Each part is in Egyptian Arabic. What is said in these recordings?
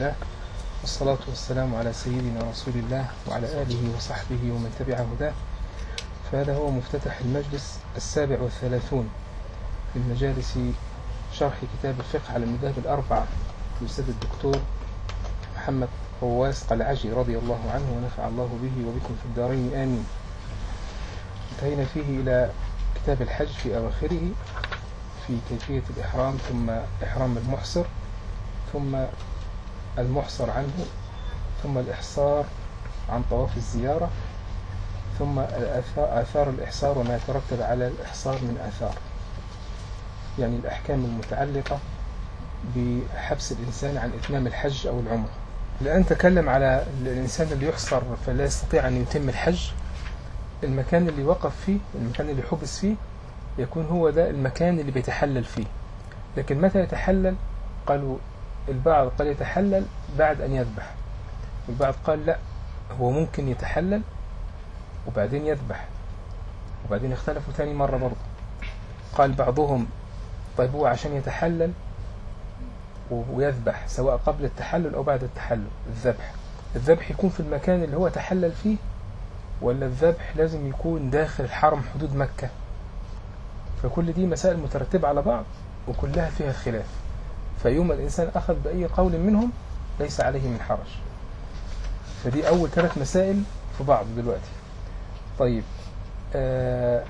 الله والصلاة والسلام على سيدنا رسول الله وعلى آله وصحبه ومن تبع هداه فهذا هو مفتتح المجلس السابع والثلاثون في مجالس شرح كتاب الفقه على المذاهب الأربعة للأستاذ الدكتور محمد قواس قلعجي رضي الله عنه ونفع الله به وبكم في الدارين آمين انتهينا فيه إلى كتاب الحج في أواخره في كيفية الإحرام ثم إحرام المحصر ثم المحصر عنه ثم الإحصار عن طواف الزيارة ثم آثار الإحصار وما يترتب على الإحصار من آثار يعني الأحكام المتعلقة بحبس الإنسان عن إتمام الحج أو العمرة الآن تكلم على الإنسان اللي يحصر فلا يستطيع أن يتم الحج المكان اللي وقف فيه المكان اللي حبس فيه يكون هو ده المكان اللي بيتحلل فيه لكن متى يتحلل قالوا البعض قال يتحلل بعد أن يذبح والبعض قال لا هو ممكن يتحلل وبعدين يذبح وبعدين اختلفوا ثاني مرة برضه قال بعضهم طيب هو عشان يتحلل ويذبح سواء قبل التحلل أو بعد التحلل الذبح الذبح يكون في المكان اللي هو تحلل فيه ولا الذبح لازم يكون داخل الحرم حدود مكة فكل دي مسائل مترتبة على بعض وكلها فيها خلاف فيوم الإنسان أخذ بأي قول منهم ليس عليه من حرج فدي أول ثلاث مسائل في بعض دلوقتي طيب آه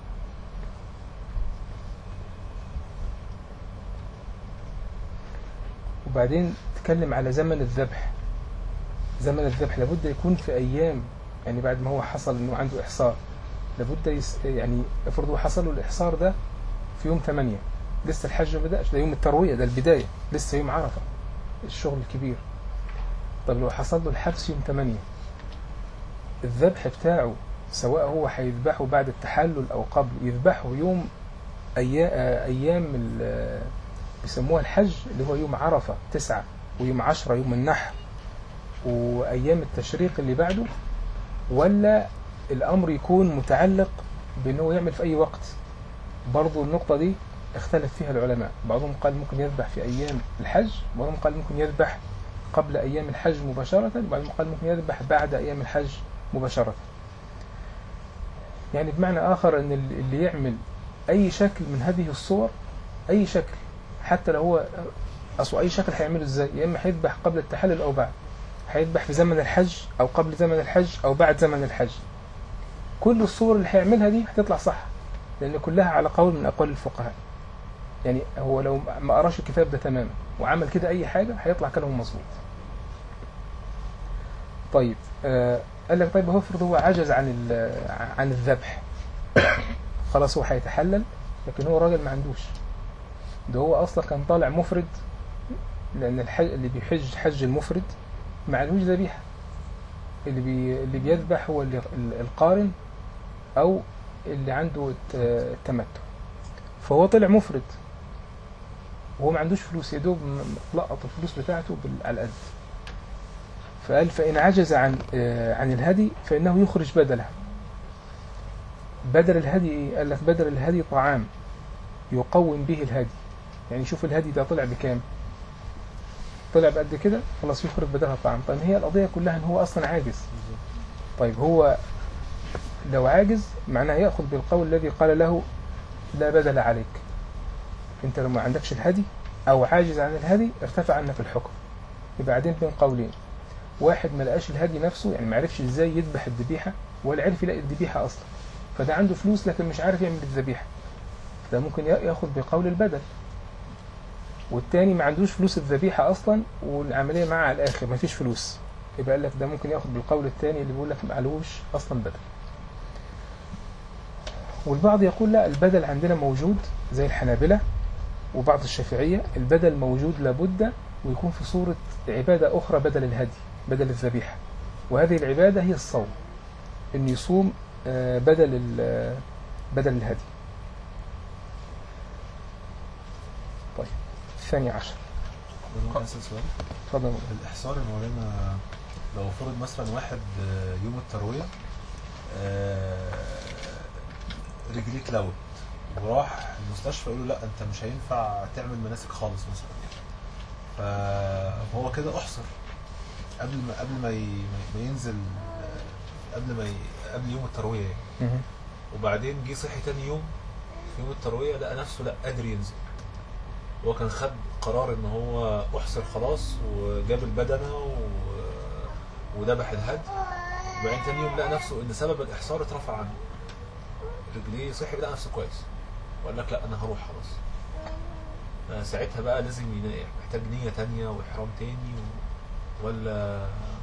وبعدين تكلم على زمن الذبح زمن الذبح لابد يكون في أيام يعني بعد ما هو حصل أنه عنده إحصار لابد يس يعني افرض هو حصل له الإحصار ده في يوم 8 لسه الحج ما بدأش ده يوم التروية ده البداية لسه يوم عرفة الشغل الكبير طب لو حصل له الحبس يوم 8 الذبح بتاعه سواء هو هيذبحه بعد التحلل أو قبل يذبحه يوم أيام بيسموها الحج اللي هو يوم عرفة تسعة ويوم عشرة يوم النحر وأيام التشريق اللي بعده ولا الأمر يكون متعلق بأنه يعمل في أي وقت برضو النقطة دي اختلف فيها العلماء بعضهم قال ممكن يذبح في أيام الحج وبعضهم قال ممكن يذبح قبل أيام الحج مباشرة وبعضهم قال ممكن يذبح بعد أيام الحج مباشرة يعني بمعنى آخر أن اللي يعمل أي شكل من هذه الصور أي شكل حتى لو هو أصل أي شكل هيعمله إزاي يا إما هيذبح قبل التحلل أو بعد هيذبح في زمن الحج أو قبل زمن الحج أو بعد زمن الحج كل الصور اللي هيعملها دي هتطلع صح لأن كلها على قول من أقوال الفقهاء يعني هو لو ما قراش الكتاب ده تماما وعمل كده أي حاجة هيطلع كلامه مظبوط طيب آه قال لك طيب هو افرض هو عجز عن عن الذبح خلاص هو هيتحلل لكن هو راجل ما عندوش ده هو اصلا كان طالع مفرد لان الحج اللي بيحج حج المفرد ما عليهوش ذبيحه اللي بي اللي بيذبح هو اللي القارن او اللي عنده التمتع فهو طلع مفرد وهو ما عندوش فلوس يا دوب لقط الفلوس بتاعته على القد فقال فإن عجز عن عن الهدي فإنه يخرج بدله بدل الهدي إيه؟ قال لك بدل الهدي طعام يقوم به الهدي يعني شوف الهدي ده طلع بكام طلع بقد كده خلاص يخرج بدلها طعام طيب هي القضية كلها ان هو اصلا عاجز طيب هو لو عاجز معناه يأخذ بالقول الذي قال له لا بدل عليك انت لو ما عندكش الهدي او عاجز عن الهدي ارتفع عنك الحكم يبقى بعدين بين قولين واحد ما لقاش الهدي نفسه يعني ما عرفش ازاي يذبح الذبيحة ولا عرف يلاقي الذبيحة اصلا فده عنده فلوس لكن مش عارف يعمل الذبيحة ده ممكن ياخذ بقول البدل والتاني ما عندوش فلوس الذبيحة أصلا والعملية معاه على الآخر ما فيش فلوس يبقى قال لك ده ممكن ياخد بالقول التاني اللي بيقول لك ما علوش أصلا بدل والبعض يقول لا البدل عندنا موجود زي الحنابلة وبعض الشافعية البدل موجود لابد ويكون في صورة عبادة أخرى بدل الهدي بدل الذبيحة وهذه العبادة هي الصوم إن يصوم بدل بدل الهدي طيب الثاني عشر ممكن اسال سؤال تفضل الاحصار يا مولانا لو فرض مثلا واحد يوم الترويه رجليه اتلوت وراح المستشفى يقول له لا انت مش هينفع تعمل مناسك خالص مثلا فهو كده احصر قبل ما قبل ما ي- ما ينزل آه، قبل ما ي... قبل يوم الترويه يعني. مهم. وبعدين جه صحي تاني يوم في يوم الترويه لقى نفسه لا قادر ينزل هو كان خد قرار ان هو احصر خلاص وجاب البدنه و... وذبح الهد وبعدين تاني يوم لقى نفسه ان سبب الاحصار اترفع عنه رجليه صحي لقى نفسه كويس وقال لك لا انا هروح خلاص فساعتها بقى لازم ين- محتاج نية تانية وإحرام تاني و... ولا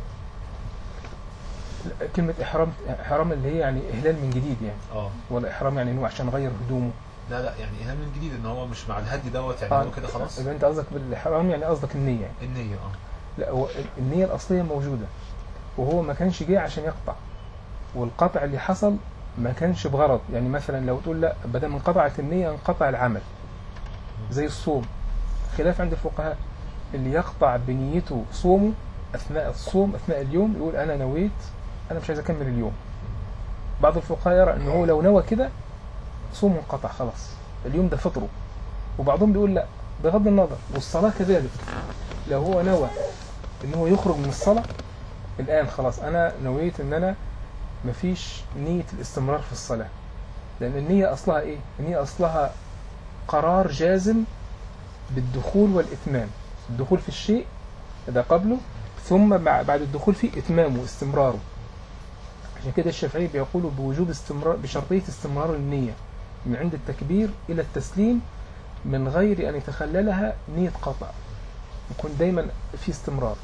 لا، كلمة إحرام إحرام اللي هي يعني إهلال من جديد يعني اه ولا إحرام يعني إنه عشان غير هدومه لا لا يعني إهلال من جديد ان هو مش مع الهدي دوت يعني آه، هو كده خلاص يبقى أنت قصدك بالإحرام يعني قصدك النية يعني. النية اه لا هو النية الأصلية موجودة وهو ما كانش جاي عشان يقطع والقطع اللي حصل ما كانش بغرض يعني مثلا لو تقول لا بدل ما انقطعت النية انقطع العمل زي الصوم خلاف عند الفقهاء اللي يقطع بنيته صومه أثناء الصوم أثناء اليوم يقول أنا نويت أنا مش عايز أكمل اليوم بعض الفقهاء يرى أنه هو لو نوى كده صومه انقطع خلاص اليوم ده فطره وبعضهم بيقول لا بغض النظر والصلاة كذلك لو هو نوى ان هو يخرج من الصلاة الآن خلاص أنا نويت إن أنا مفيش نية الاستمرار في الصلاة لأن النية أصلها إيه؟ النية أصلها قرار جازم بالدخول والإتمام الدخول في الشيء ده قبله ثم مع- بعد الدخول فيه إتمامه واستمراره عشان كده الشافعي بيقولوا بوجوب استمرار بشرطية استمرار النية من عند التكبير إلى التسليم من غير أن يتخللها نية قطع يكون دايما في استمرار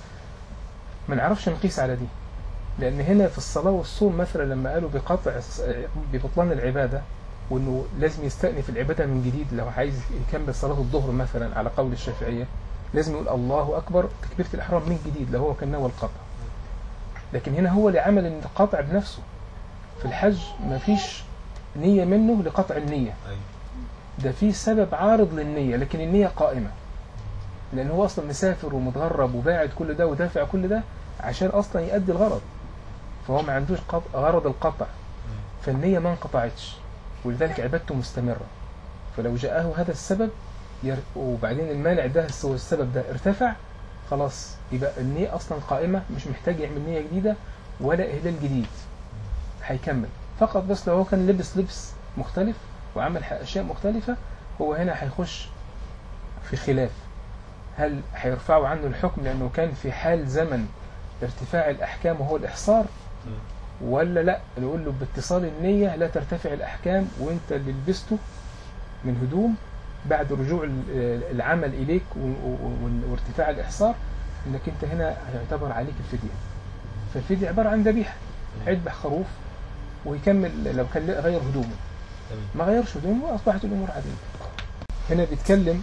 ما نعرفش نقيس على دي لأن هنا في الصلاة والصوم مثلا لما قالوا بقطع ببطلان العبادة وإنه لازم يستأنف العبادة من جديد لو عايز يكمل صلاة الظهر مثلا على قول الشافعية لازم يقول الله أكبر تكبيرة الإحرام من جديد لو هو كان نوى القطع لكن هنا هو اللي عمل القطع بنفسه في الحج ما فيش نية منه لقطع النية ايوه ده في سبب عارض للنية لكن النية قائمة لأن هو أصلا مسافر ومتغرب وباعد كل ده ودافع كل ده عشان أصلا يؤدي الغرض فهو ما عندوش قط... غرض القطع فالنية ما انقطعتش ولذلك عبادته مستمرة فلو جاءه هذا السبب ير... وبعدين المانع ده هو السبب ده ارتفع خلاص يبقى النية أصلا قائمة مش محتاج يعمل نية جديدة ولا إهلال جديد هيكمل فقط بس لو هو كان لبس لبس مختلف وعمل ح- أشياء مختلفة هو هنا هيخش في خلاف هل هيرفعوا عنه الحكم لأنه كان في حال زمن ارتفاع الأحكام وهو الإحصار ولا لا نقول له باتصال النية لا ترتفع الأحكام وانت اللي لبسته من هدوم بعد رجوع ال- العمل إليك و- و- وارتفاع الإحصار انك انت هنا هيعتبر عليك الفدية فالفدية عبارة عن ذبيحة هيذبح خروف ويكمل لو كان غير هدومه تمام ما غيرش هدومه واصبحت الامور عاديه هنا بيتكلم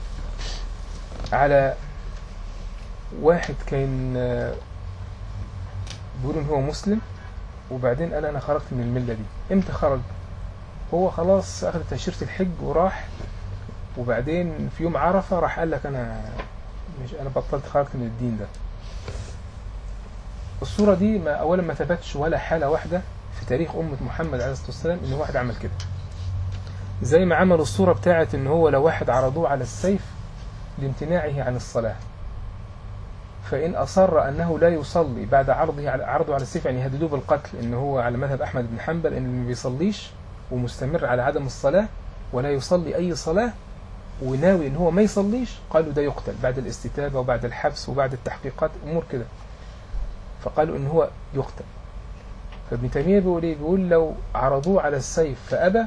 على واحد كان آه، بيقول ان هو مسلم وبعدين قال انا خرجت من المله دي امتى خرج هو خلاص اخذ تاشيره الحج وراح وبعدين في يوم عرفه راح قال لك انا مش انا بطلت خرجت من الدين ده الصوره دي ما اولا ما ثبتش ولا حاله واحده في تاريخ امه محمد عليه الصلاه والسلام ان واحد عمل كده زي ما عملوا الصورة بتاعت ان هو لو واحد عرضوه على السيف لامتناعه عن الصلاة فإن أصر أنه لا يصلي بعد عرضه على عرضه على السيف يعني يهددوه بالقتل إن هو على مذهب أحمد بن حنبل إن ما بيصليش ومستمر على عدم الصلاة ولا يصلي أي صلاة وناوي إن هو ما يصليش قالوا ده يقتل بعد الاستتابة وبعد الحبس وبعد التحقيقات أمور كده فقالوا إن هو يقتل فابن تيمية بيقول إيه بيقول لو عرضوه على السيف فأبى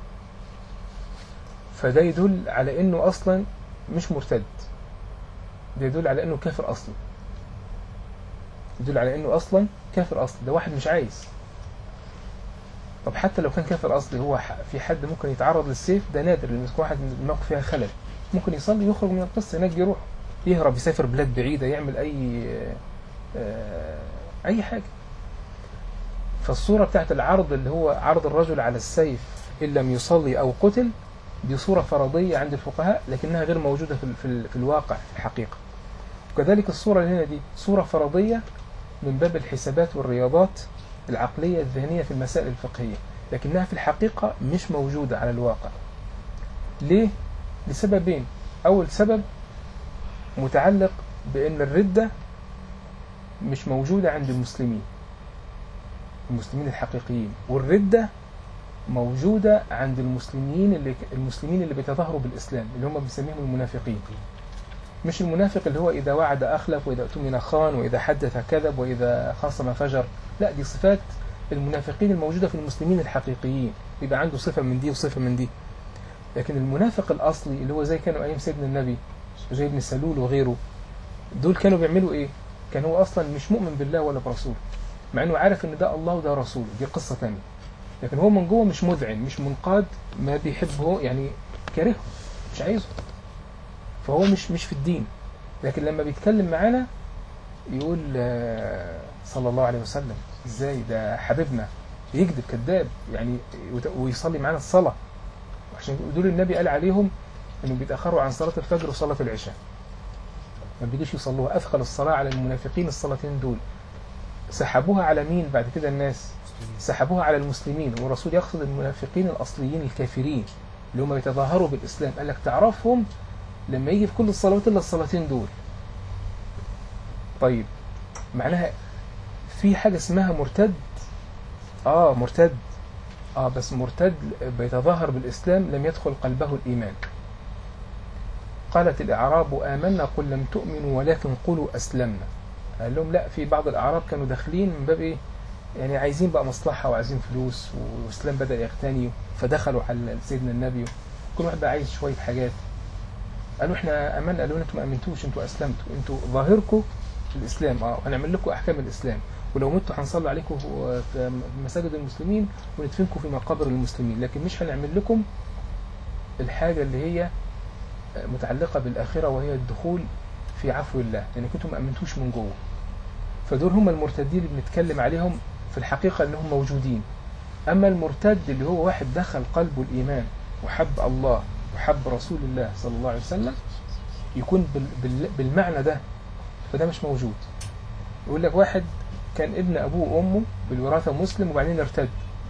فده يدل على انه اصلا مش مرتد ده يدل على انه كافر اصلا يدل على انه اصلا كافر اصلا ده واحد مش عايز طب حتى لو كان كافر اصلي هو ح- في حد ممكن يتعرض للسيف ده نادر لان يكون واحد من الموقف فيها خلل ممكن يصلي يخرج من القصه هناك يروح يهرب يسافر بلاد بعيده يعمل اي آه، اي حاجه فالصوره بتاعت العرض اللي هو عرض الرجل على السيف ان لم يصلي او قتل دي صورة فرضية عند الفقهاء لكنها غير موجودة في, ال- في, ال- في الواقع في الحقيقة وكذلك الصورة اللي هنا دي صورة فرضية من باب الحسابات والرياضات العقلية الذهنية في المسائل الفقهية لكنها في الحقيقة مش موجودة على الواقع ليه؟ لسببين أول سبب متعلق بأن الردة مش موجودة عند المسلمين المسلمين الحقيقيين والردة موجودة عند المسلمين اللي المسلمين اللي بيتظاهروا بالإسلام اللي هم بنسميهم المنافقين مش المنافق اللي هو إذا وعد أخلف وإذا اؤتمن خان وإذا حدث كذب وإذا خاصم فجر لا دي صفات المنافقين الموجودة في المسلمين الحقيقيين يبقى عنده صفة من دي وصفة من دي لكن المنافق الأصلي اللي هو زي كانوا أيام سيدنا النبي زي ابن سلول وغيره دول كانوا بيعملوا إيه؟ كان هو أصلا مش مؤمن بالله ولا برسوله مع إنه عارف إن ده الله وده رسوله دي قصة تانية لكن هو من جوه مش مذعن مش منقاد ما بيحبه يعني كارهه مش عايزه فهو مش مش في الدين لكن لما بيتكلم معانا يقول آه، صلى الله عليه وسلم ازاي ده حبيبنا يكذب كذاب يعني وت- ويصلي معانا الصلاة عشان دول النبي قال عليهم انه بيتأخروا عن صلاة الفجر وصلاة العشاء ما بيجيش يصلوها أثقل الصلاة على المنافقين الصلاتين دول سحبوها على مين بعد كده الناس سحبوها على المسلمين والرسول يقصد المنافقين الأصليين الكافرين اللي هم يتظاهروا بالإسلام قال لك تعرفهم لما يجي في كل الصلوات إلا الصلاتين دول طيب معناها في حاجة اسمها مرتد آه مرتد آه بس مرتد بيتظاهر بالإسلام لم يدخل قلبه الإيمان قالت الأعراب آمنا قل لم تؤمنوا ولكن قولوا أسلمنا قال لهم لا في بعض الأعراب كانوا داخلين من باب إيه يعني عايزين بقى مصلحة وعايزين فلوس والإسلام بدأ يغتني فدخلوا على سيدنا النبي كل واحد بقى عايز شوية حاجات قالوا احنا أمان قالوا انتوا ما أمنتوش انتوا أسلمتوا انتوا ظاهركم الإسلام اه وهنعمل لكم أحكام الإسلام ولو متوا هنصلي عليكم في مساجد المسلمين وندفنكم في مقابر المسلمين لكن مش هنعمل لكم الحاجة اللي هي متعلقة بالآخرة وهي الدخول في عفو الله لأن كنتم ما أمنتوش من جوه فدول هم المرتدين اللي بنتكلم عليهم في الحقيقة أنهم موجودين أما المرتد اللي هو واحد دخل قلبه الإيمان وحب الله وحب رسول الله صلى الله عليه وسلم يكون بال بال بالمعنى ده فده مش موجود يقول لك واحد كان ابن أبوه وأمه بالوراثة مسلم وبعدين ارتد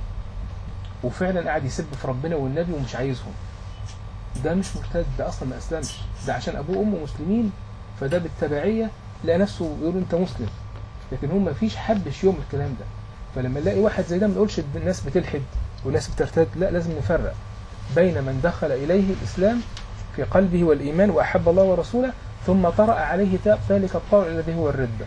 وفعلا قاعد يسب في ربنا والنبي ومش عايزهم ده مش مرتد ده أصلا ما أسلمش ده عشان أبوه وأمه مسلمين فده بالتبعية لقى نفسه يقول أنت مسلم لكن هو ما فيش حبش يوم الكلام ده فلما نلاقي واحد زي ده ما نقولش الناس بتلحد والناس بترتد لا لازم نفرق بين من دخل إليه الإسلام في قلبه والإيمان وأحب الله ورسوله ثم طرأ عليه ذلك الطرء الذي هو الردة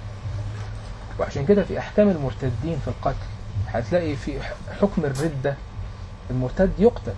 وعشان كده في أحكام المرتدين في القتل هتلاقي في حكم الردة المرتد يقتل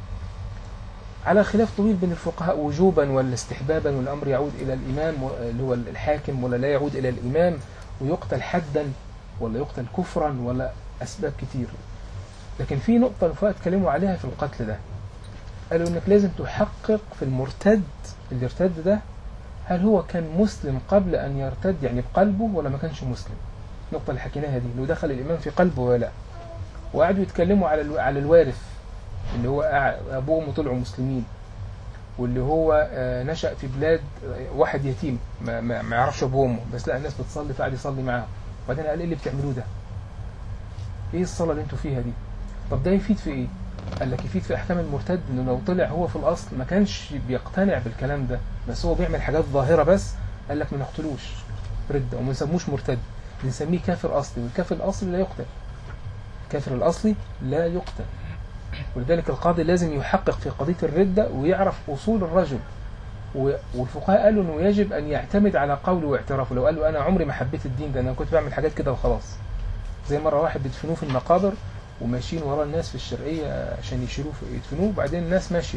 على خلاف طويل بين الفقهاء وجوبا ولا استحبابا والأمر يعود إلى الإمام اللي هو الحاكم ولا لا يعود إلى الإمام ويقتل حدا ولا يقتل كفرا ولا أسباب كتير لكن في نقطة الفقهاء اتكلموا عليها في القتل ده قالوا انك لازم تحقق في المرتد اللي ارتد ده هل هو كان مسلم قبل ان يرتد يعني بقلبه ولا ما كانش مسلم النقطة اللي حكيناها دي لو دخل الإيمان في قلبه ولا لا وقعدوا يتكلموا على الو... على الوارث اللي هو أبوه وأمه طلعوا مسلمين واللي هو نشأ في بلاد واحد يتيم ما, ما, ما يعرفش أبوه وأمه بس لا الناس بتصلي فقعد يصلي معاهم وبعدين قال إيه اللي بتعملوه ده؟ إيه الصلاة اللي أنتوا فيها دي؟ طب ده يفيد في إيه؟ قال لك يفيد في أحكام المرتد إنه لو طلع هو في الأصل ما كانش بيقتنع بالكلام ده بس هو بيعمل حاجات ظاهرة بس قال لك ما نقتلوش ردة وما نسموش مرتد بنسميه كافر أصلي والكافر الأصلي لا يقتل الكافر الأصلي لا يقتل ولذلك القاضي لازم يحقق في قضية الردة ويعرف أصول الرجل والفقهاء قالوا أنه يجب أن يعتمد على قوله واعترافه لو قال له أنا عمري ما حبيت الدين ده أنا كنت بعمل حاجات كده وخلاص زي مرة واحد بيدفنوه في المقابر وماشيين ورا الناس في الشرقية عشان يشيلوه يدفنوه وبعدين الناس ماشية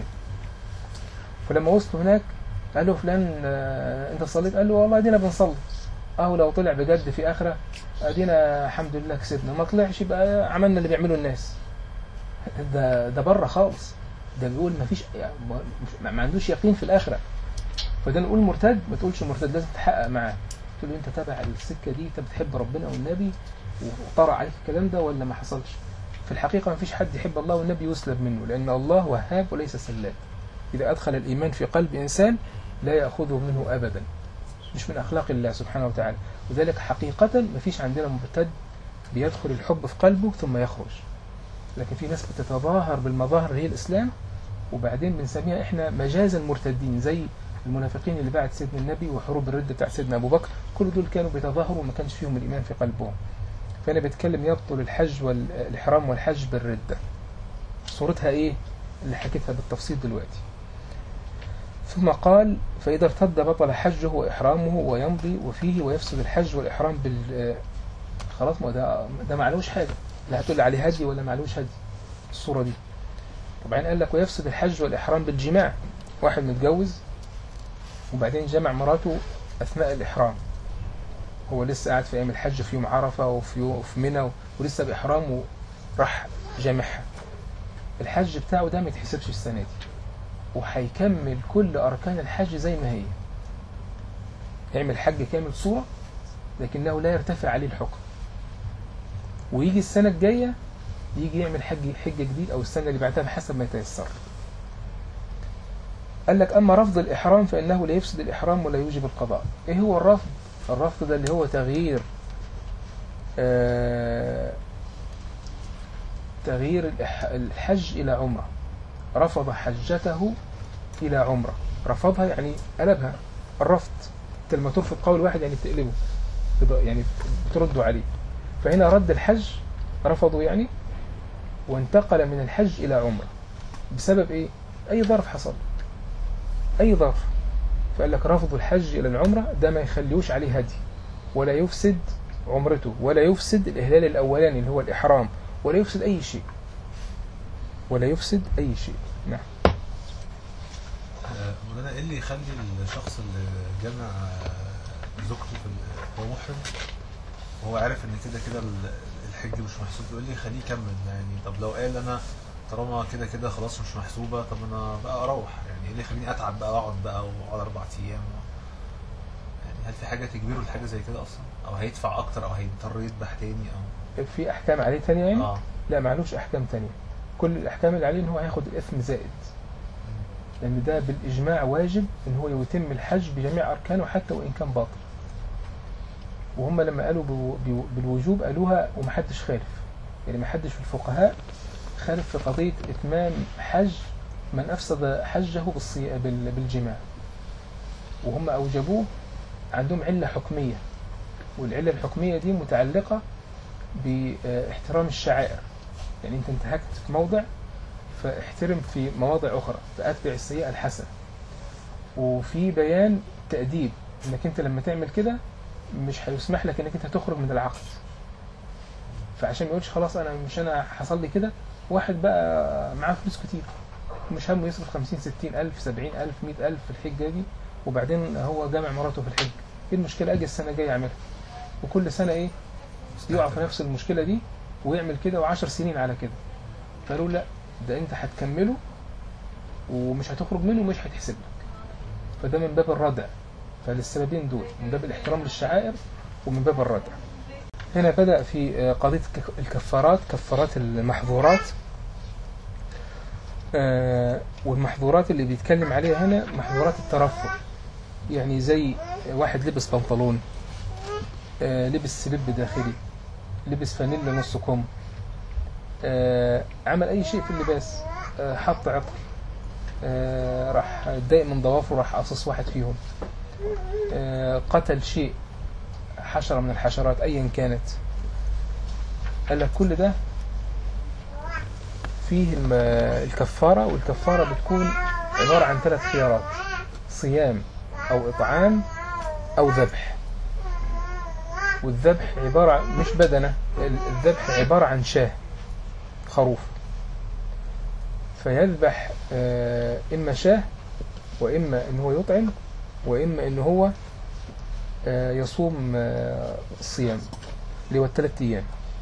فلما وصلوا هناك قالوا فلان انت صليت قال له والله دينا بنصلي اهو لو طلع بجد في اخره ادينا الحمد لله كسبنا ما طلعش يبقى عملنا اللي بيعمله الناس ده ده بره خالص ده بيقول ما فيش يعني ما عندوش يقين في الاخره فده نقول مرتد ما تقولش مرتد لازم تحقق معاه تقول له انت تابع السكه دي انت بتحب ربنا والنبي وطرع عليك الكلام ده ولا ما حصلش في الحقيقه ما فيش حد يحب الله والنبي يسلب منه لان الله وهاب وليس سلاب اذا ادخل الايمان في قلب انسان لا ياخذه منه ابدا مش من أخلاق الله سبحانه وتعالى وذلك حقيقة ما فيش عندنا مرتد بيدخل الحب في قلبه ثم يخرج لكن في ناس بتتظاهر بالمظاهر هي الإسلام وبعدين بنسميها إحنا مجازا مرتدين زي المنافقين اللي بعد سيدنا النبي وحروب الردة بتاع سيدنا أبو بكر كل دول كانوا بيتظاهروا وما كانش فيهم الإيمان في قلبهم فأنا بتكلم يبطل الحج والإحرام والحج بالردة صورتها إيه اللي حكيتها بالتفصيل دلوقتي ثم قال فإذا ارتد بطل حجه وإحرامه ويمضي وفيه ويفسد الحج والإحرام بال خلاص ما ده ده معلوش حاجة لا هتقول لي عليه هدي ولا معلوش هدي الصورة دي طبعا قال لك ويفسد الحج والإحرام بالجماع واحد متجوز وبعدين جمع مراته أثناء الإحرام هو لسه قاعد في أيام الحج في يوم عرفة وفي يوم في منى ولسه بإحرام وراح جامعها الحج بتاعه ده ما يتحسبش السنة دي وهيكمل كل أركان الحج زي ما هي يعمل حج كامل صورة لكنه لا يرتفع عليه الحكم ويجي السنة الجاية يجي يعمل حج حج جديد أو السنة اللي بعدها بحسب ما يتيسر قال لك أما رفض الإحرام فإنه لا يفسد الإحرام ولا يوجب القضاء إيه هو الرفض؟ الرفض ده اللي هو تغيير آه تغيير الإح- الحج إلى عمرة رفض حجته إلى عمرة رفضها يعني قلبها الرفض انت لما ترفض قول واحد يعني بتقلبه تبقى- يعني بترده عليه فهنا رد الحج رفضوا يعني وانتقل من الحج إلى عمرة بسبب إيه؟ أي ظرف حصل أي ظرف فقال لك رفض الحج إلى العمرة ده ما يخليوش عليه هدي ولا يفسد عمرته ولا يفسد الإهلال الأولاني اللي هو الإحرام ولا يفسد أي شيء ولا يفسد أي شيء نعم آه، مولانا ايه اللي يخلي الشخص اللي جمع آه، زوجته في ال- هو محرم وهو عارف ان كده كده ال- الحج مش محسوب ايه اللي يخليه يكمل يعني طب لو قال انا طالما كده كده خلاص مش محسوبه طب انا بقى اروح يعني ايه اللي يخليني اتعب بقى واقعد بقى واقعد اربع ايام يعني هل في حاجه تجبره لحاجه زي كده اصلا او هيدفع اكتر او هيضطر يذبح تاني او في أحكام عليه تانية يعني؟ اه لا معلوش أحكام تانية كل الأحكام اللي عليه إن هو هياخد الإثم زائد لأن ده بالإجماع واجب إن هو يتم الحج بجميع أركانه حتى وإن كان باطل وهم لما قالوا بو- بو- بالوجوب قالوها ومحدش خالف يعني محدش في الفقهاء خالف في قضية إتمام حج من أفسد حجه بالصي... بال... بالجماع وهم أوجبوه عندهم علة حكمية والعلة الحكمية دي متعلقة باحترام الشعائر يعني أنت انتهكت في موضع فاحترم في مواضع أخرى فأتبع السيئة الحسنة وفي بيان تأديب انك انت لما تعمل كده مش هيسمح لك انك انت تخرج من العقد فعشان ما يقولش خلاص انا مش انا حصل لي كده واحد بقى معاه فلوس كتير مش همه يصرف 50 60 الف 70 الف 100 الف في الحجه دي وبعدين هو جامع مراته في الحج ايه المشكله اجي السنه الجايه اعملها وكل سنه ايه يقع في نفس المشكله دي ويعمل كده وعشر سنين على كده فقالوا لا ده انت هتكمله ومش هتخرج منه ومش هيتحسب لك فده من باب الردع فللسببين دول من باب الاحترام للشعائر ومن باب الردع هنا بدأ في آه، قضية الك- الكفارات كفارات المحظورات آه، والمحظورات اللي بيتكلم عليها هنا محظورات الترفع يعني زي واحد لبس بنطلون آه، لبس سلب داخلي لبس فانيلا نص كم آه، عمل أي شيء في اللباس آه، حط عطر آه، راح اتضايق من ضوافره راح قصص واحد فيهم آه، قتل شيء حشرة من الحشرات أيا كانت قال لك كل ده فيه الم- الكفارة والكفارة بتكون عبارة عن ثلاث خيارات صيام أو إطعام أو ذبح والذبح عبارة مش بدنة الذبح عبارة عن شاه خروف فيذبح آه، إما شاه وإما إن هو يطعم وإما إن هو آه، يصوم آه، الصيام اللي هو الثلاث أيام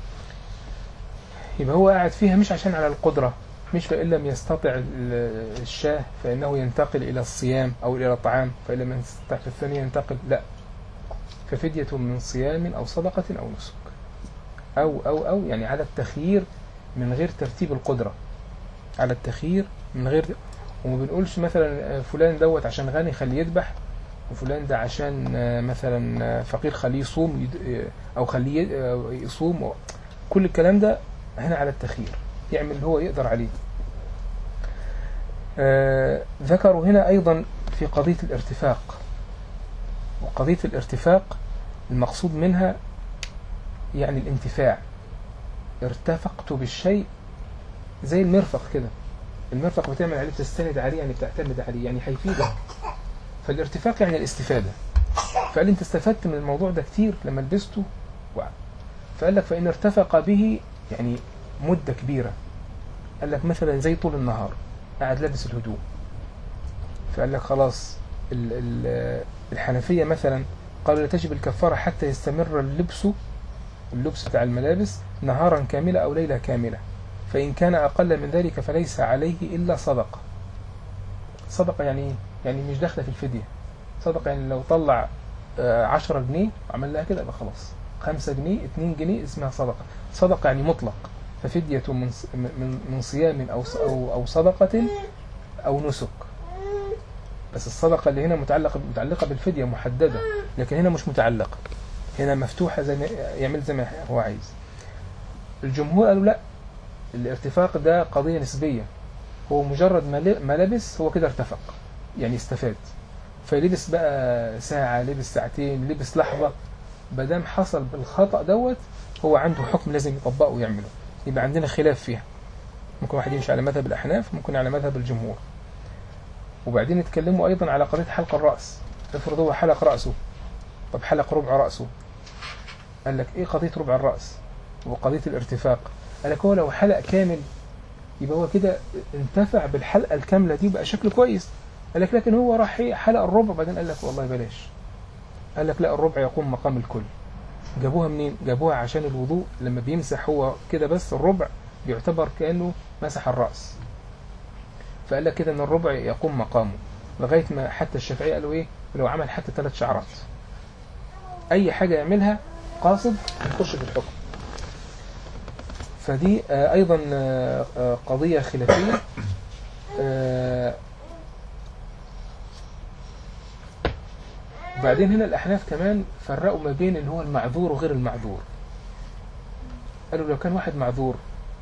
يبقى هو قاعد فيها مش عشان على القدرة مش فإن لم يستطع ال- الشاه فإنه ينتقل إلى الصيام أو إلى الطعام فإن لم يستطع في الثانية ينتقل لا ففدية من صيام أو صدقة أو نسك أو أو أو يعني على التخيير من غير ترتيب القدرة على التخيير من غير وما بنقولش مثلا آه، فلان دوت عشان غني خليه يذبح وفلان ده عشان آه، مثلا آه، فقير خليه يصوم يد- آه، او خليه آه، يصوم كل الكلام ده هنا على التخيير يعمل اللي هو يقدر عليه آه، ذكروا هنا ايضا في قضية الارتفاق وقضية الارتفاق المقصود منها يعني الانتفاع ارتفقت بالشيء زي المرفق كده المرفق بتعمل عليه تستند عليه يعني بتعتمد عليه يعني هيفيدك فالارتفاق يعني الاستفادة فقال لي انت استفدت من الموضوع ده كتير لما لبسته و- فقال لك فإن ارتفق به يعني مدة كبيرة قال لك مثلا زي طول النهار قاعد لابس الهدوم فقال لك خلاص ال- ال- الحنفية مثلا قالوا لا تجب الكفارة حتى يستمر اللبس اللبس بتاع الملابس نهارا كاملة أو ليلة كاملة فإن كان أقل من ذلك فليس عليه إلا صدقة صدقة يعني إيه؟ يعني مش داخلة في الفدية صدقة يعني لو طلع آه، عشرة جنيه عمل لها كده يبقى خلاص خمسة جنيه اتنين جنيه اسمها صدقة صدقة يعني مطلق ففدية من ص- من من صيام أو ص- أو أو صدقة أو نسك بس الصدقة اللي هنا متعلقة متعلقة بالفدية محددة لكن هنا مش متعلقة هنا مفتوحة زي ما يعمل زي ما هو عايز الجمهور قالوا لا الارتفاق ده قضية نسبية هو مجرد ما ل- ما لبس هو كده ارتفق يعني استفاد فلبس بقى ساعة لبس ساعتين لبس لحظة بدام حصل بالخطأ دوت هو عنده حكم لازم يطبقه ويعمله يبقى عندنا خلاف فيها ممكن واحد يمشي على مذهب الأحناف ممكن على مذهب الجمهور وبعدين يتكلموا أيضا على قضية حلق الرأس افرض هو حلق رأسه طب حلق ربع رأسه قال لك ايه قضية ربع الرأس وقضية الارتفاق قال لك هو لو حلق كامل يبقى هو كده انتفع بالحلقة الكاملة دي بقى شكله كويس قال لك لكن هو راح إيه حلق الربع بعدين قال لك والله بلاش قال لك لا الربع يقوم مقام الكل جابوها منين جابوها عشان الوضوء لما بيمسح هو كده بس الربع بيعتبر كأنه مسح الرأس فقال لك كده ان الربع يقوم مقامه لغاية ما حتى الشافعية قالوا ايه لو عمل حتى ثلاث شعرات اي حاجة يعملها قاصد يخش في الحكم فدي آه، ايضا آه، آه، قضية خلافية آه، وبعدين هنا الأحناف كمان فرقوا ما بين اللي هو المعذور وغير المعذور قالوا لو كان واحد معذور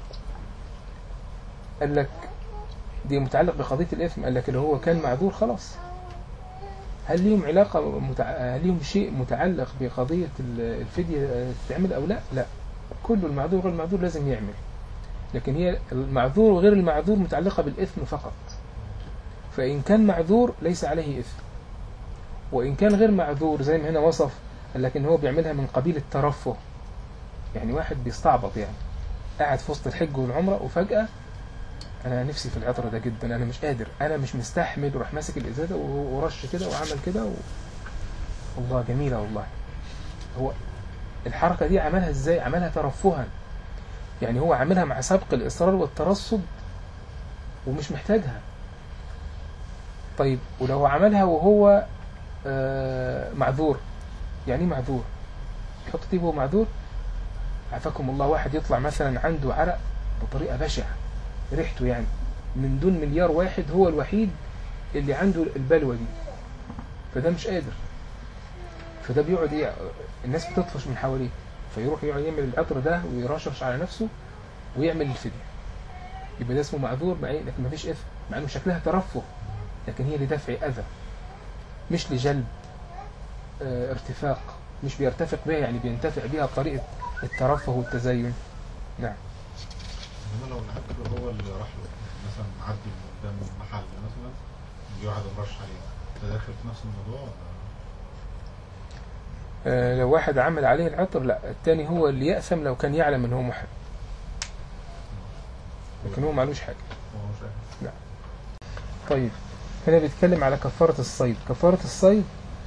قال لك دي متعلق بقضية الإثم قال لك اللي هو كان معذور خلاص هل ليهم علاقة متع... هل ليهم شيء متعلق بقضية ال- الفدية تعمل أو لا لا كل المعذور وغير المعذور لازم يعمل لكن هي المعذور وغير المعذور متعلقة بالإثم فقط فإن كان معذور ليس عليه إثم وإن كان غير معذور زي ما هنا وصف لكن هو بيعملها من قبيل الترفه يعني واحد بيستعبط يعني قاعد في وسط الحج والعمرة وفجأة أنا نفسي في العطر ده جدا أنا مش قادر أنا مش مستحمل وراح ماسك الإزازة و- ورش كده وعمل كده و... والله جميلة والله هو الحركة دي عملها إزاي عملها ترفها يعني هو عاملها مع سبق الإصرار والترصد ومش محتاجها طيب ولو عملها وهو آه، معذور يعني ايه معذور يحط طيب هو معذور عافاكم الله واحد يطلع مثلا عنده عرق بطريقة بشعة ريحته يعني من دون مليار واحد هو الوحيد اللي عنده البلوى دي فده مش قادر فده بيقعد ايه الناس بتطفش من حواليه فيروح يقعد يعمل العطر ده ويرشش على نفسه ويعمل الفدية يبقى ده اسمه معذور مع ايه لكن مفيش اثم مع انه شكلها ترفه لكن هي لدفع اذى مش لجلب آه، ارتفاق مش بيرتفق بها يعني بينتفع بها بطريقة الترفه والتزين نعم انما لو الحاج هو اللي راح له مثلا عدي من قدام محل مثلا جه واحد مرش عليه ده داخل في نفس الموضوع ولا آه، لو واحد عمل عليه العطر لا التاني هو اللي يأثم لو كان يعلم ان هو محرم لكن هو معلوش حاجة هو مش عارف طيب هنا بيتكلم على كفارة الصيد كفارة الصيد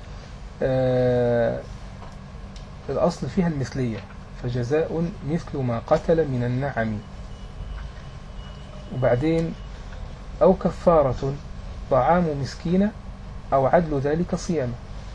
آه الأصل فيها المثلية فجزاء مثل ما قتل من النعم وبعدين أو كفارة طعام مسكين أو عدل ذلك صيامه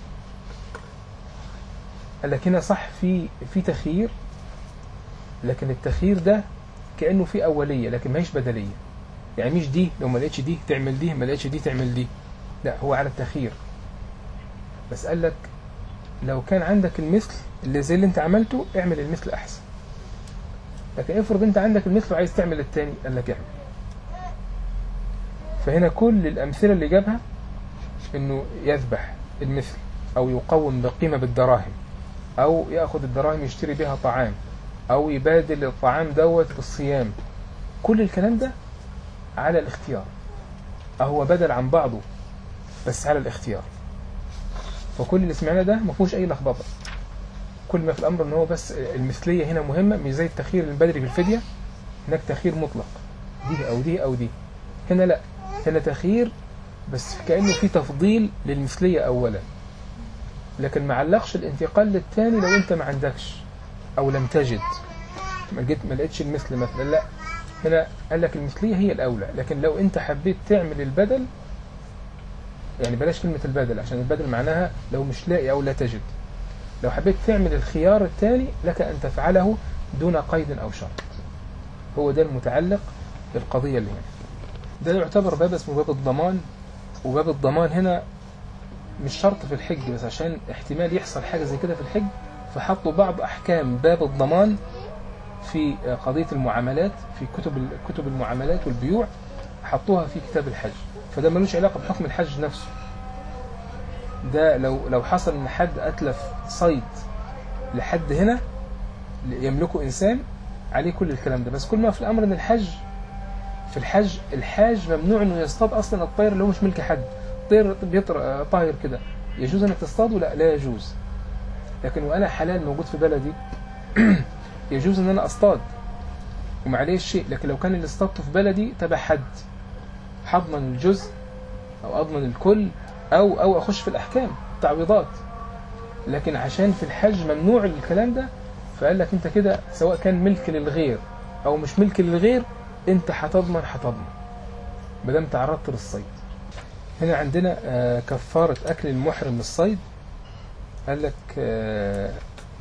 قال لك هنا صح في في تخيير لكن التخيير ده كأنه في أولية لكن ما هيش بدلية يعني مش دي لو ما لقيتش دي تعمل دي ما لقيتش دي تعمل دي لا هو على التخيير بس قال لك لو كان عندك المثل اللي زي اللي انت عملته اعمل المثل احسن لكن افرض انت عندك المثل وعايز تعمل التاني قال لك اعمل فهنا كل الامثله اللي جابها انه يذبح المثل او يقوم بقيمة بالدراهم او ياخذ الدراهم يشتري بها طعام او يبادل الطعام دوت بالصيام كل الكلام ده على الاختيار هو بدل عن بعضه بس على الاختيار فكل اللي سمعناه ده ما فيهوش اي لخبطه كل ما في الامر ان هو بس المثليه هنا مهمه مش زي التخيير البدري في الفديه هناك تخيير مطلق دي او دي او دي هنا لا هنا تخيير بس كانه في تفضيل للمثليه اولا لكن ما علقش الانتقال للثاني لو انت ما عندكش او لم تجد ما جيت ما لقيتش المثل مثلا لا هنا قال لك المثليه هي الاولى لكن لو انت حبيت تعمل البدل يعني بلاش كلمه البدل عشان البدل معناها لو مش لاقي او لا تجد لو حبيت تعمل الخيار الثاني لك ان تفعله دون قيد او شرط هو ده المتعلق بالقضيه اللي هنا ده يعتبر باب اسمه باب الضمان وباب الضمان هنا مش شرط في الحج بس عشان احتمال يحصل حاجة زي كده في الحج فحطوا بعض أحكام باب الضمان في قضية المعاملات في كتب كتب المعاملات والبيوع حطوها في كتاب الحج فده ملوش علاقة بحكم الحج نفسه ده لو لو حصل ان حد اتلف صيد لحد هنا يملكه انسان عليه كل الكلام ده بس كل ما في الامر ان الحج في الحج الحاج ممنوع انه يصطاد اصلا الطير اللي هو مش ملك حد طير بيطر طاير كده يجوز انك تصطاده لا لا يجوز لكن وانا حلال موجود في بلدي يجوز ان انا اصطاد ومعليش شيء لكن لو كان اللي اصطادته في بلدي تبع حد هضمن الجزء او اضمن الكل او او اخش في الاحكام تعويضات لكن عشان في الحج ممنوع الكلام ده فقال لك انت كده سواء كان ملك للغير او مش ملك للغير انت هتضمن هتضمن ما دام تعرضت للصيد هنا عندنا آه، كفارة أكل المحرم للصيد قال لك آه،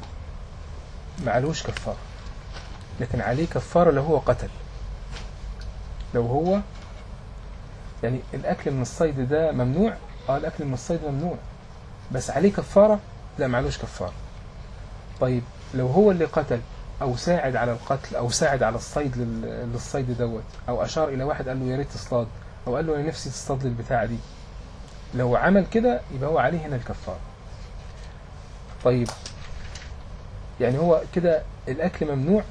معلوش كفارة لكن عليه كفارة لو هو قتل لو هو يعني الأكل من الصيد ده ممنوع اه الأكل من الصيد ممنوع بس عليه كفارة لا معلوش كفارة طيب لو هو اللي قتل أو ساعد على القتل أو ساعد على الصيد لل- للصيد دوت أو أشار إلى واحد قال له يا ريت تصطاد أو قال له أنا نفسي تصطاد لي البتاعة دي لو عمل كده يبقى هو عليه هنا الكفارة طيب يعني هو كده الأكل ممنوع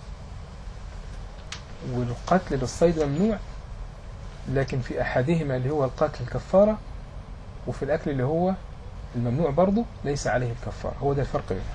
والقتل للصيد ممنوع لكن في أحدهما اللي هو القتل الكفارة وفي الأكل اللي هو الممنوع برضه ليس عليه الكفارة هو ده الفرق بينهم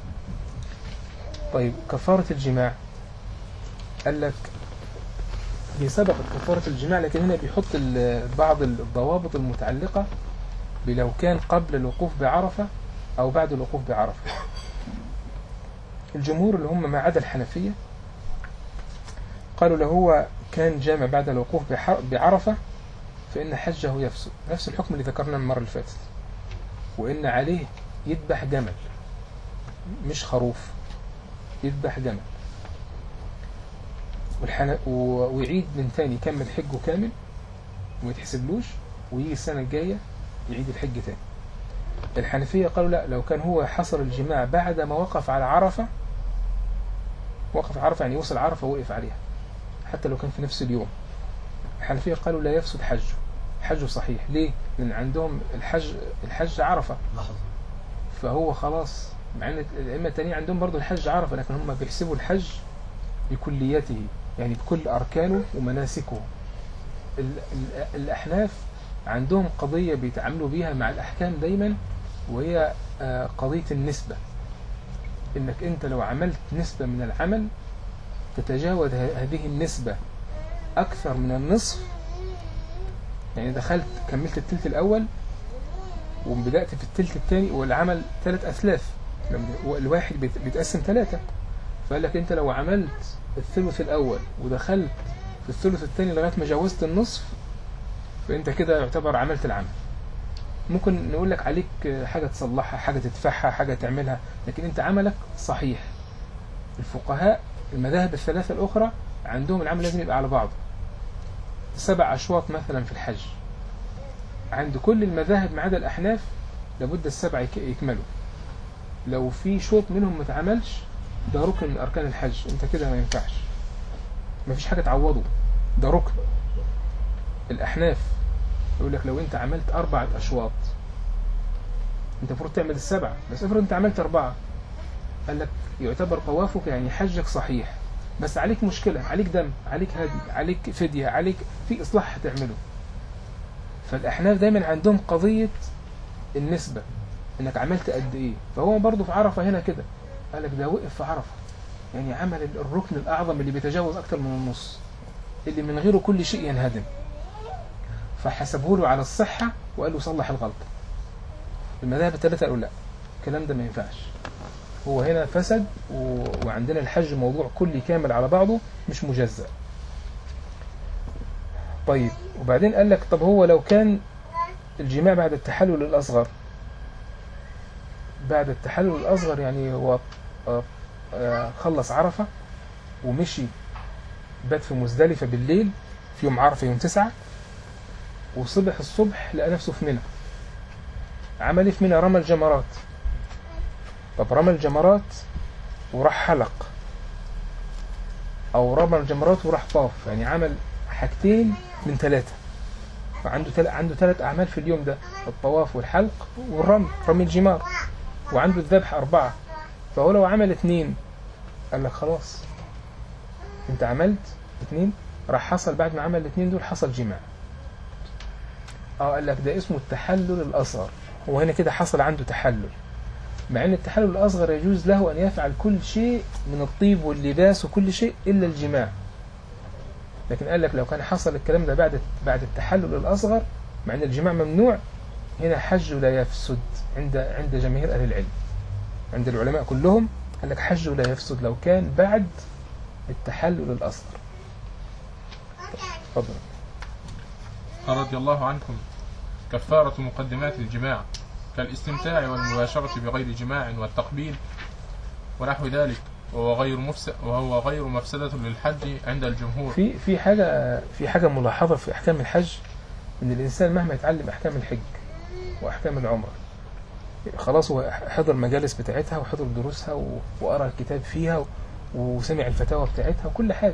طيب كفارة الجماع قال لك هي سبقت كفارة الجماع لكن هنا بيحط ال- بعض الضوابط المتعلقة بلو كان قبل الوقوف بعرفة أو بعد الوقوف بعرفة الجمهور اللي هم ما عدا الحنفية قالوا لو هو كان جامع بعد الوقوف بح- بعرفة فإن حجه يفسد نفس الحكم اللي ذكرناه المرة اللي فاتت وإن عليه يذبح جمل مش خروف يذبح جمل والحنا... و... ويعيد من تاني يكمل حجه كامل وما يتحسبلوش ويجي السنة الجاية يعيد الحج تاني الحنفية قالوا لا لو كان هو حصل الجماع بعد ما وقف على عرفة وقف عرفة يعني وصل عرفة ووقف عليها حتى لو كان في نفس اليوم الحنفية قالوا لا يفسد حجه حجه صحيح ليه؟ لأن عندهم الحج الحج عرفة لحظة فهو خلاص مع ان الائمه التانيين عندهم برضو الحج عرفه لكن هم بيحسبوا الحج بكليته يعني بكل اركانه ومناسكه ال- ال- الاحناف عندهم قضيه بيتعاملوا بيها مع الاحكام دايما وهي آه، قضيه النسبه انك انت لو عملت نسبه من العمل تتجاوز ه- هذه النسبه اكثر من النصف يعني دخلت كملت التلت الاول وبدأت في التلت الثاني والعمل ثلاث أثلاث لما الواحد بيت- بيتقسم ثلاثة فقال لك أنت لو عملت الثلث الأول ودخلت في الثلث الثاني لغاية ما جاوزت النصف فأنت كده يعتبر عملت العمل ممكن نقول لك عليك حاجة تصلحها حاجة تدفعها حاجة تعملها لكن أنت عملك صحيح الفقهاء المذاهب الثلاثة الأخرى عندهم العمل لازم يبقى على بعضه سبع أشواط مثلا في الحج عند كل المذاهب ما عدا الأحناف لابد السبع يك- يكملوا لو في شوط منهم ما اتعملش ده ركن من أركان الحج أنت كده ما ينفعش ما فيش حاجة تعوضه ده ركن الأحناف يقول لك لو أنت عملت أربعة أشواط انت المفروض تعمل السبعة بس افرض انت عملت أربعة قال لك يعتبر طوافك يعني حجك صحيح بس عليك مشكلة عليك دم عليك هدي عليك فدية عليك في إصلاح هتعمله فالأحناف دايما عندهم قضية النسبة انك عملت قد ايه فهو برضه في عرفة هنا كده قال لك ده وقف في عرفة يعني عمل الركن الأعظم اللي بيتجاوز أكتر من النص اللي من غيره كل شيء ينهدم فحسبه له على الصحة وقال له صلح الغلطة المذاهب الثلاثة قالوا لا الكلام ده ما ينفعش هو هنا فسد و... وعندنا الحج موضوع كلي كامل على بعضه مش مجزأ طيب وبعدين قال لك طب هو لو كان الجماع بعد التحلل الأصغر بعد التحلل الأصغر يعني هو آه، آه، خلص عرفة ومشي بات في مزدلفة بالليل في يوم عرفة يوم تسعة وصبح الصبح لقى نفسه في منى عمل ايه في منى رمى الجمرات طب رمى الجمرات وراح حلق او رمى الجمرات وراح طاف يعني عمل حاجتين من ثلاثة فعنده تل... عنده ثلاث اعمال في اليوم ده الطواف والحلق والرمي رمي الجمار وعنده الذبح اربعة فهو لو عمل اثنين قال لك خلاص انت عملت اثنين راح حصل بعد ما عمل الاثنين دول حصل جماع اه قال لك ده اسمه التحلل الاصغر هو هنا كده حصل عنده تحلل مع ان التحلل الاصغر يجوز له ان يفعل كل شيء من الطيب واللباس وكل شيء الا الجماع لكن قال لك لو كان حصل الكلام ده بعد بعد التحلل الاصغر مع ان الجماع ممنوع هنا حجه لا يفسد عند عند جماهير اهل العلم عند العلماء كلهم قال لك حجه لا يفسد لو كان بعد التحلل الاصغر تفضل قال رضي الله عنكم كفارة مقدمات الجماع كالاستمتاع والمباشرة بغير جماع والتقبيل ونحو ذلك وهو غير مفسد وهو غير مفسدة للحج عند الجمهور في في حاجة في حاجة ملاحظة في أحكام الحج إن الإنسان مهما يتعلم أحكام الحج وأحكام العمرة خلاص هو حضر المجالس بتاعتها وحضر دروسها و- وقرأ الكتاب فيها و- وسمع الفتاوى بتاعتها وكل حاجة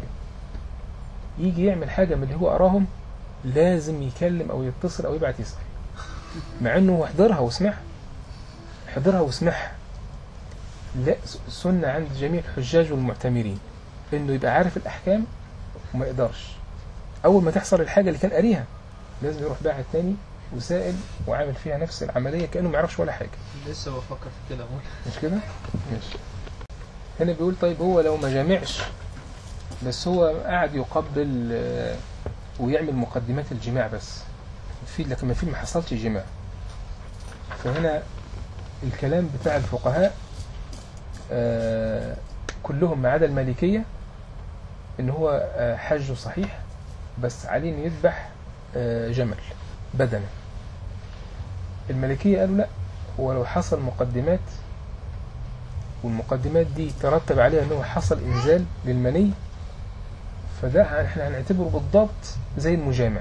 يجي يعمل حاجة من اللي هو قراهم لازم يكلم أو يتصل أو يبعت يسأل مع إنه هو حضرها وسمعها حضرها وسمعها لا س- سنة عند جميع الحجاج والمعتمرين إنه يبقى عارف الأحكام وما يقدرش أول ما تحصل الحاجة اللي كان قاريها لازم يروح باعت تاني وسائل وعامل فيها نفس العملية كأنه ما يعرفش ولا حاجة لسه بفكر في كده أقول مش كده؟ ماشي هنا بيقول طيب هو لو ما جامعش بس هو قاعد يقبل آه، ويعمل مقدمات الجماع بس في لكن ما في ما حصلش جماع فهنا الكلام بتاع الفقهاء آه، كلهم ما عدا المالكية ان هو آه، حجه صحيح بس عليه انه يذبح آه، جمل بدنه المالكية قالوا لا هو لو حصل مقدمات والمقدمات دي ترتب عليها انه حصل انزال للمني فده احنا هنعتبره بالضبط زي المجامع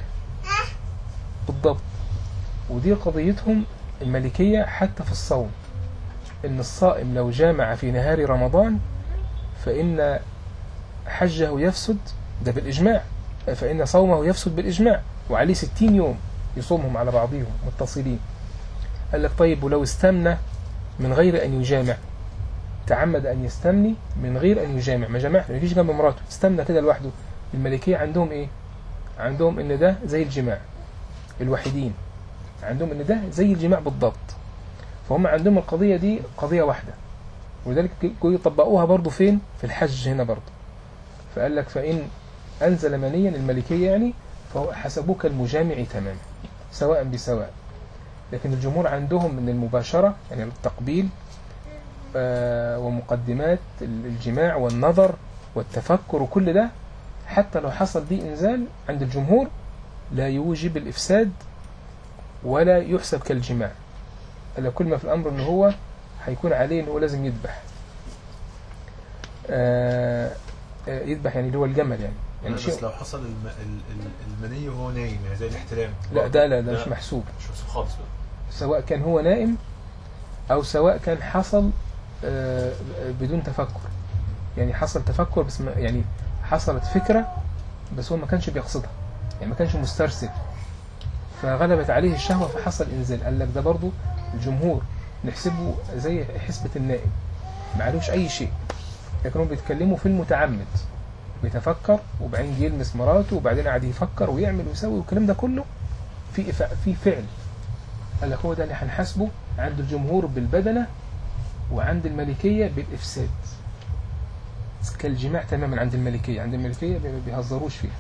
بالضبط ودي قضيتهم المالكية حتى في الصوم ان الصائم لو جامع في نهار رمضان فإن حجه يفسد ده بالإجماع فإن صومه يفسد بالإجماع وعليه ستين يوم يصومهم على بعضهم متصلين قال لك طيب ولو استمنى من غير أن يجامع تعمد أن يستمني من غير أن يجامع ما جامعش ما يجيش جنب مراته استمنى كده لوحده الملكية عندهم إيه عندهم إن ده زي الجماع الوحيدين عندهم إن ده زي الجماع بالضبط فهم عندهم القضية دي قضية واحدة ولذلك جو يطبقوها برضو فين في الحج هنا برضو فقال لك فإن أنزل منيا الملكية يعني فهو حسبوه كالمجامع تماما سواء بسواء لكن الجمهور عندهم من المباشرة يعني التقبيل آه، ومقدمات الجماع والنظر والتفكر وكل ده حتى لو حصل دي إنزال عند الجمهور لا يوجب الإفساد ولا يحسب كالجماع إلا كل ما في الأمر إن هو هيكون عليه إن هو لازم يذبح آه، آه، يذبح يعني اللي هو الجمل يعني يعني بس شيء لو حصل الم... ال- ال- المني وهو نايم يعني زي الاحتلام لا ده لا ده مش محسوب مش محسوب خالص بقى سواء كان هو نائم أو سواء كان حصل آه، بدون تفكر يعني حصل تفكر بس ما يعني حصلت فكرة بس هو ما كانش بيقصدها يعني ما كانش مسترسل فغلبت عليه الشهوة فحصل إنزال قال لك ده برضو الجمهور نحسبه زي حسبة النائم معلوش أي شيء لكنهم بيتكلموا في المتعمد بيتفكر وبعدين جه يلمس مراته وبعدين قاعد يفكر ويعمل ويسوي والكلام ده كله في إف- في فعل قال لك هو ده اللي هنحاسبه عند الجمهور بالبدنة وعند الملكية بالإفساد كالجماع تماما عند الملكية عند الملكية ما بيهزروش فيها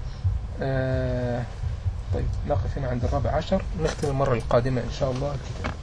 آه طيب نقف هنا عند الرابع عشر نختم المرة القادمة إن شاء الله الكتاب